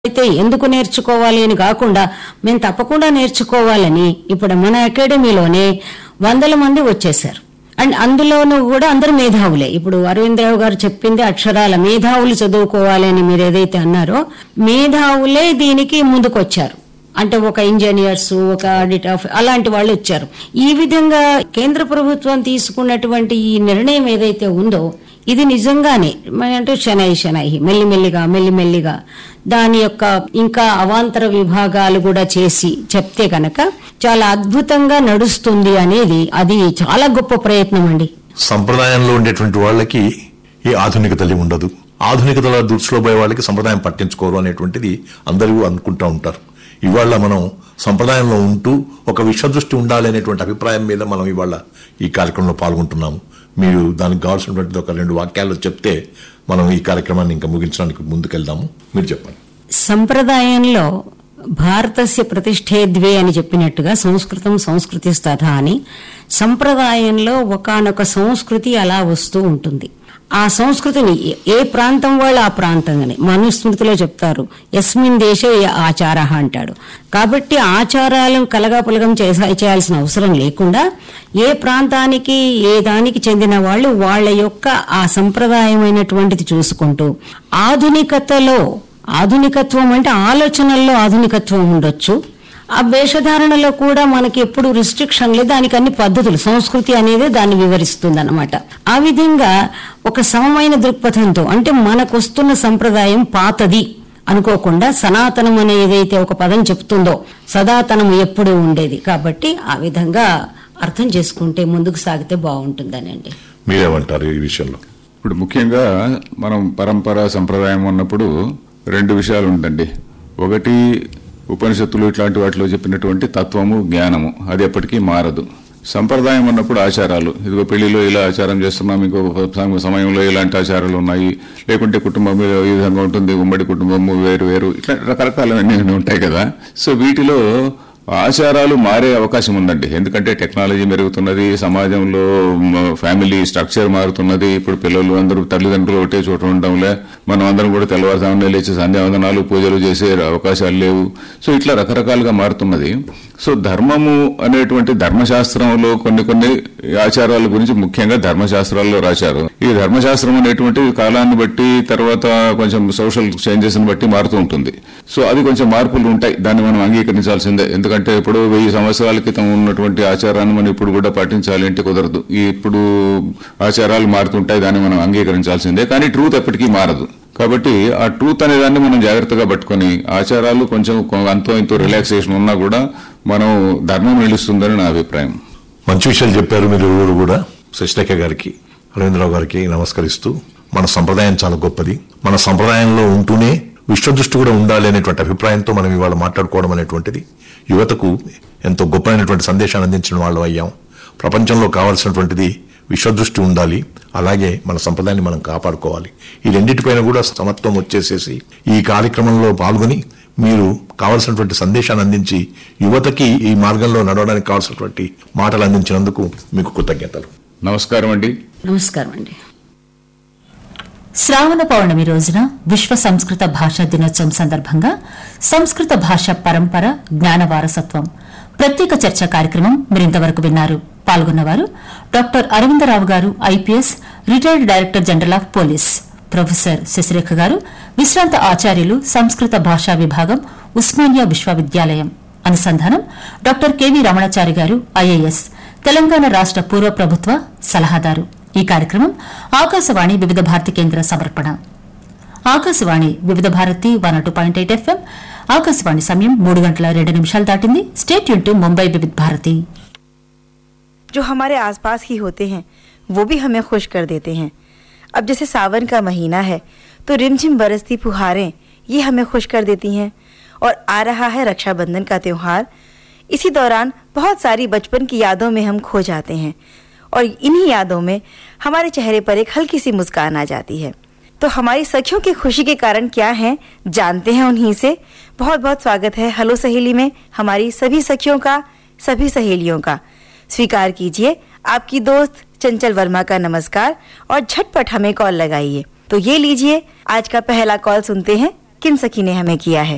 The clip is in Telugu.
అయితే ఎందుకు నేర్చుకోవాలి అని కాకుండా మేము తప్పకుండా నేర్చుకోవాలని ఇప్పుడు మన అకాడమీలోనే వందల మంది వచ్చేసారు అండ్ అందులోనూ కూడా అందరు మేధావులే ఇప్పుడు అరవింద్ రావు గారు చెప్పింది అక్షరాల మేధావులు చదువుకోవాలి అని మీరు ఏదైతే అన్నారో మేధావులే దీనికి ముందుకొచ్చారు అంటే ఒక ఇంజనీర్స్ ఒక ఆడిట్ ఆఫ్ అలాంటి వాళ్ళు వచ్చారు ఈ విధంగా కేంద్ర ప్రభుత్వం తీసుకున్నటువంటి ఈ నిర్ణయం ఏదైతే ఉందో ఇది నిజంగానే మన అంటే శనై శనై మెల్లిమెల్లిగా మెల్లిమెల్లిగా దాని యొక్క ఇంకా అవాంతర విభాగాలు కూడా చేసి చెప్తే కనుక చాలా అద్భుతంగా నడుస్తుంది అనేది అది చాలా గొప్ప ప్రయత్నం అండి సంప్రదాయంలో ఉండేటువంటి వాళ్ళకి ఈ ఆధునికతలు ఉండదు ఆధునికతల దృష్టిలో పోయే వాళ్ళకి సంప్రదాయం పట్టించుకోరు అనేటువంటిది అందరూ అనుకుంటూ ఉంటారు ఇవాళ మనం సంప్రదాయంలో ఉంటూ ఒక విశ్వదృష్టి ఉండాలి అనేటువంటి అభిప్రాయం మీద మనం ఇవాళ ఈ కార్యక్రమంలో పాల్గొంటున్నాము మీరు దానికి కావాల్సినటువంటి ఒక రెండు వాక్యాలు చెప్తే మనం ఈ కార్యక్రమాన్ని ఇంకా ముగించడానికి ముందుకెళ్దాము మీరు చెప్పండి సంప్రదాయంలో భారతస్య ప్రతిష్ఠేద్వే అని చెప్పినట్టుగా సంస్కృతం సంస్కృతి స్తథ అని సంప్రదాయంలో ఒకానొక సంస్కృతి అలా వస్తూ ఉంటుంది ఆ సంస్కృతిని ఏ- ఏ ప్రాంతం వాళ్ళు ఆ ప్రాంతంగానే మనుస్మృతిలో చెప్తారు ఎస్మిన్ దేశే ఏ ఆచార అంటాడు కాబట్టి ఆచారాలను కలగాపులగం చేసా- చేయాల్సిన అవసరం లేకుండా ఏ ప్రాంతానికి ఏ దానికి చెందిన వాళ్ళు వాళ్ళ యొక్క ఆ సంప్రదాయమైనటువంటిది చూసుకుంటూ ఆధునికతలో ఆధునికత్వం అంటే ఆలోచనల్లో ఆధునికత్వం ఉండొచ్చు ఆ వేషధారణలో కూడా మనకి ఎప్పుడు రిస్ట్రిక్షన్ లేదు దానికి అన్ని పద్ధతులు సంస్కృతి అనేది దాన్ని వివరిస్తుంది అనమాట ఆ విధంగా ఒక సమమైన దృక్పథంతో అంటే మనకు వస్తున్న సంప్రదాయం పాతది అనుకోకుండా సనాతనం అనే ఏదైతే ఒక పదం చెప్తుందో సదాతనం ఎప్పుడూ ఉండేది కాబట్టి ఆ విధంగా అర్థం చేసుకుంటే ముందుకు సాగితే బాగుంటుందనండి మీరేమంటారు ఈ విషయంలో ఇప్పుడు ముఖ్యంగా మనం పరంపర సంప్రదాయం ఉన్నప్పుడు రెండు విషయాలు ఉందండి ఒకటి ఉపనిషత్తులు ఇట్లాంటి వాటిలో చెప్పినటువంటి తత్వము జ్ఞానము అది ఎప్పటికీ మారదు సంప్రదాయం ఉన్నప్పుడు ఆచారాలు ఇదిగో పెళ్లిలో ఇలా ఆచారం చేస్తున్నాం ఇంకో సమ- సమయంలో ఇలాంటి ఆచారాలు ఉన్నాయి లేకుంటే కుటుంబం ఈ విధంగా ఉంటుంది ఉమ్మడి కుటుంబము వేరు వేరు ఇట్లా రకరకాలవన్నీ ఉంటాయి కదా సో వీటిలో ఆచారాలు మారే అవకాశం ఉందండి ఎందుకంటే టెక్నాలజీ పెరుగుతున్నది సమాజంలో మ, ఫ్యామిలీ స్ట్రక్చర్ మారుతున్నది ఇప్పుడు పిల్లలు అందరూ తల్లిదండ్రులు ఒకటే చోట ఉండడంలే మనం అందరం కూడా తెల్లవారుజామునే లేచి సంధ్యావందనాలు పూజలు చేసే అవకాశాలు లేవు సో ఇట్లా రకరకాలుగా మారుతున్నది సో ధర్మము అనేటువంటి ధర్మశాస్త్రంలో కొన్ని కొన్ని ఆచారాల గురించి ముఖ్యంగా ధర్మశాస్త్రాల్లో రాశారు ఈ ధర్మశాస్త్రం అనేటువంటి కాలాన్ని బట్టి తర్వాత కొంచెం సోషల్ చేంజెస్ ని బట్టి మారుతూ ఉంటుంది సో అది కొంచెం మార్పులు ఉంటాయి దాన్ని మనం అంగీకరించాల్సిందే ఎందుకంటే ఇప్పుడు వెయ్యి సంవత్సరాల క్రితం ఉన్నటువంటి ఆచారాన్ని మనం ఇప్పుడు కూడా పాటించాలి అంటే కుదరదు ఈ ఇప్పుడు ఆచారాలు మారుతుంటాయి దాన్ని మనం అంగీకరించాల్సిందే కానీ ట్రూత్ ఎప్పటికీ మారదు కాబట్టి ఆ ట్రూత్ అనే దాన్ని మనం జాగ్రత్తగా పట్టుకొని ఆచారాలు కొంచెం కొ- అంతో ఇంతో రిలాక్సేషన్ ఉన్నా కూడా మనం ధర్మం నిలుస్తుందని నా అభిప్రాయం మంచి విషయాలు చెప్పారు మీరు ఇరువురు కూడా శశిరేఖ గారికి అరవిందరావు గారికి నమస్కరిస్తూ మన సంప్రదాయం చాలా గొప్పది మన సంప్రదాయంలో ఉంటూనే విశ్వదృష్టి కూడా ఉండాలి అనేటువంటి అభిప్రాయంతో మనం ఇవాళ మాట్లాడుకోవడం అనేటువంటిది యువతకు ఎంతో గొప్పైనటువంటి సందేశాన్ని అందించిన వాళ్ళు అయ్యాం ప్రపంచంలో కావాల్సినటువంటిది విశ్వదృష్టి ఉండాలి అలాగే మన సంప్రదాయాన్ని మనం కాపాడుకోవాలి ఈ రెండింటిపైన కూడా సమత్వం వచ్చేసేసి ఈ కార్యక్రమంలో పాల్గొని మీరు కావలసినటువంటి సందేశాన్ని అందించి యువతకి ఈ మార్గంలో నడవడానికి కావాల్సినటువంటి మాటలు అందించినందుకు మీకు కృతజ్ఞతలు నమస్కారం అండి నమస్కారం అండి శ్రావణ పౌర్ణమి రోజున విశ్వ సంస్కృత భాషా దినోత్సవం సందర్భంగా సంస్కృత భాష పరంపర జ్ఞాన వారసత్వం ప్రత్యేక చర్చా కార్యక్రమం మరింతవరకు విన్నారు పాల్గొన్నవారు doctor Aravindarao garu IPS retired director general of police professor Sasirekha garu విశ్రాంత ఆచార్యులు సంస్కృత భాషా విభాగం ఉస్మానియా విశ్వవిద్యాలయం అనుసంధానం డాక్టర్ కెవి రమణాచారి గారు ఐఏఎస్ తెలంగాణ రాష్ట పూర్వ ప్రభుత్వ సలహాదారు ఈ కార్యక్రమం ఆకాశవాణి వివిధ భారతి కేంద్ర సమర్పణ Akashvani Vividh Bharati one two point eight FM Akashvani సమయం మూడు గంటల రెండు నిమిషాలు దాటింది స్టేట్ యూన్ టు ముంబై వివిధ భారతి जो हमारे आसपास ही होते हैं वो भी हमें खुश कर देते हैं अब जैसे सावन का महीना है तो रिमझिम बरसती फुहारें ये हमें खुश कर देती हैं और आ रहा है रक्षाबंधन का त्यौहार इसी दौरान बहुत सारी बचपन की यादों में हम खो जाते हैं और इन्हीं यादों में हमारे चेहरे पर एक हल्की सी मुस्कान आ जाती है तो हमारी सखियों की खुशी के कारण क्या है जानते हैं उन्हीं से बहुत बहुत स्वागत है हेलो सहेली में हमारी सभी सखियों का सभी सहेलियों का स्वीकार कीजिए आपकी दोस्त चंचल वर्मा का नमस्कार और झटपट हमें कॉल लगाइए तो ये लीजिए आज का पहला कॉल सुनते हैं किन सखी ने हमें किया है